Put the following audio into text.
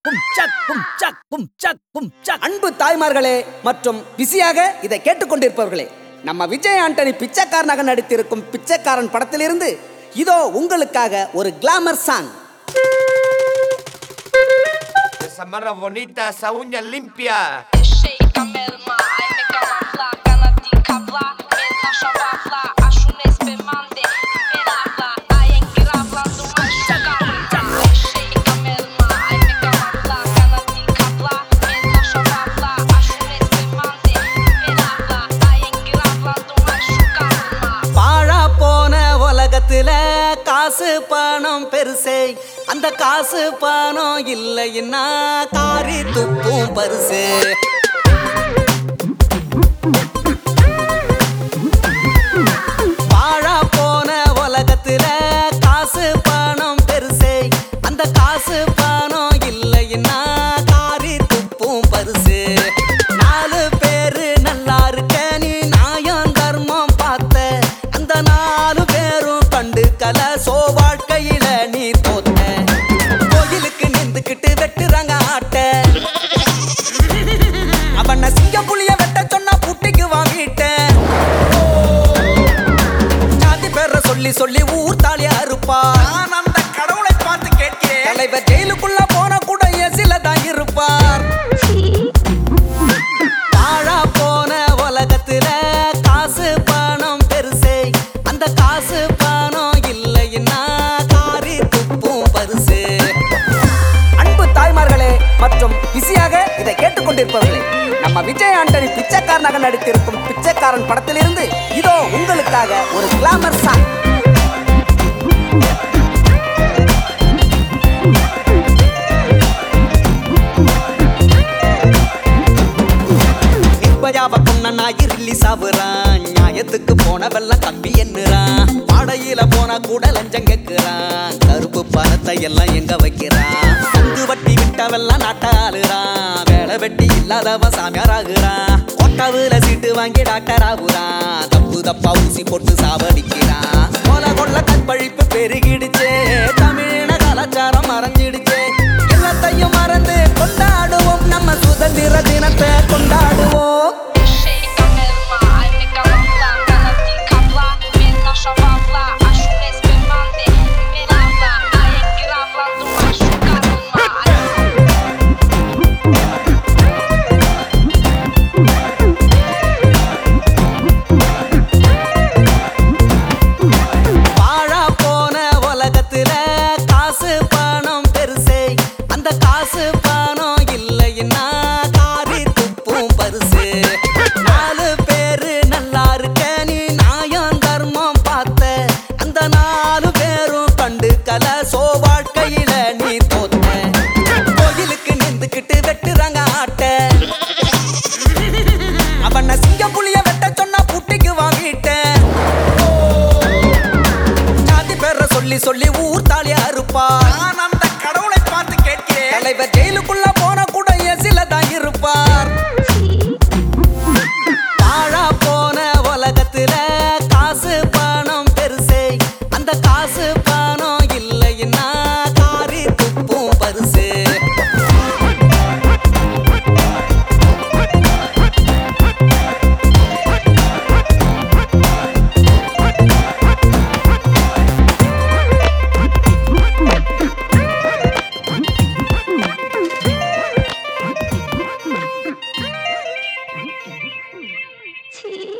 கும் சக் கும் சக் கும் சக் கும் சக் அன்பு தாய்மார்களே மற்றும் பிஸியாக இதை கேட்டுக்கொண்டிருப்பவர்களே நம்ம விஜய் ஆண்டனி பிச்சைக்காரனாக நடித்திருக்கும் பிச்சைக்காரன் படத்திலிருந்து இதோ உங்களுக்காக ஒரு glamour song Esa marra bonita, esa uña limpia. Shake melma, ai me camufla, cana de cabla, mesma chavafla, acho nesse mande, verabla, ai engravando mais chugarma. Shake melma, ai me camufla, cana de cabla, mesma chavafla, acho nesse mande, verabla, ai engravando mais chugarma. பாழா போன உலகத்துல காசு பணம் பெருசே அந்த காசு பணம் இல்லைன்னா காரி துப்பும் பரிசு பாழா போன உலகத்துல காசு பணம் பெருசே அந்த காசு பணம் இல்லைன்னா காரி துப்பும் பரிசு நாலு பேரு நல்லா இருக்க நீ நியாயம் தர்மம் பார்த்த அந்த நாலு பேரும் கண்டு கல சோ வாழ்க்கையில நீ தோத்த கோயிலுக்கு நின்றுக்கிட்டு வெட்டுறாங்க ஆட்ட அவன சிங்கம் புலிய வெட்ட சொன்னா புட்டிக்கு வாங்கிட்டேன் ஜாதி பேர சொல்லி சொல்லி ஊர் தாலியா இருப்பா நான் அந்த கடவுளை பார்த்து கேட்கிறேன் தலைவர் ஜெயிலுக்குள்ள போன கூட எசில தான் இருப்பார் பாழா போன உலகத்துல காசு பணம் பெருசே அந்த காசு பணம் இல்லைன்னா காரி துப்பும் பரிசு அன்பு தாய்மார்களே மற்றும் பிஸியாக இதை கேட்டுக்கொண்டிருப்பவர்களே நம்ம விஜய் ஆண்டனி பிச்சைக்காரனாக நடித்திருக்கும் பிச்சைக்காரன் படத்திலிருந்து இதோ உங்களுக்காக ஒரு கிளாமர் சாங் நிர்பயாவ பொண்ணனா இருளி சாவுறான் நியாயத்துக்கு போனவெல்லாம் தம்பி என்னறான் பாடையில போனா கூட லஞ்சம் கேக்குறான் கருப்பு பணத்தை எல்லாம் எங்க வைக்கிறான் அங்கு வட்டி விட்டவெல்லாம் நாட்டாளுறான் வேலை வெட்டி இல்லாதவன் சாமியார் ஆகுறான் கொட்டாவுல சீட்டு வாங்கி டாக்டர் ஆகுறான் தப்பு தப்பா ஊசி போட்டு சாவடிக்கிறான் கொல கொள்ள கற்பழிப்பு பெருகிடுச்சே தமிழின கலாச்சாரம் மறைஞ்சிடுச்சே எல்லாத்தையும் மறந்து கொண்டாடுவோம் நம்ம சுதந்திர தினத்தை கொண்டாடுவோம் Shake melma, ai me camufla, cana de cabla, mesma chavafla, acho nesse mande, verabla, ai engravando mais chugarma. வாழா போன உலகத்துல காசு பணம் பெருசே அந்த காசு பணம் இல்லைன்னா காரி துப்பும் பரிசு நாலு பேரு நல்லா இருக்க நீ நியாயம் தர்மம் பார்த்த அந்த நாலு பேரும் கண்டு கல சோ வாழ்க்கையில நீ தோத்த கோயிலுக்கு நின்றுக்கிட்டு வெட்டுறாங்க ஆட்ட அவன சிங்கம் புலிய வெட்ட சொன்னா புட்டிக்கு வாங்கிட்டேன் ஜாதி பேர சொல்லி சொல்லி ஊர் தாலியா இருப்பா நான் அந்த கடவுளை பார்த்து கேட்கிறேன் தலைவர் ஜெயிலுக்குள்ள போன கூட எசில தான் இருப்பார் பாழா போன உலகத்துல காசு பணம் பெருசே அந்த காசு பணம் இல்லைன்னா காரி துப்பும் பரிசு Tea.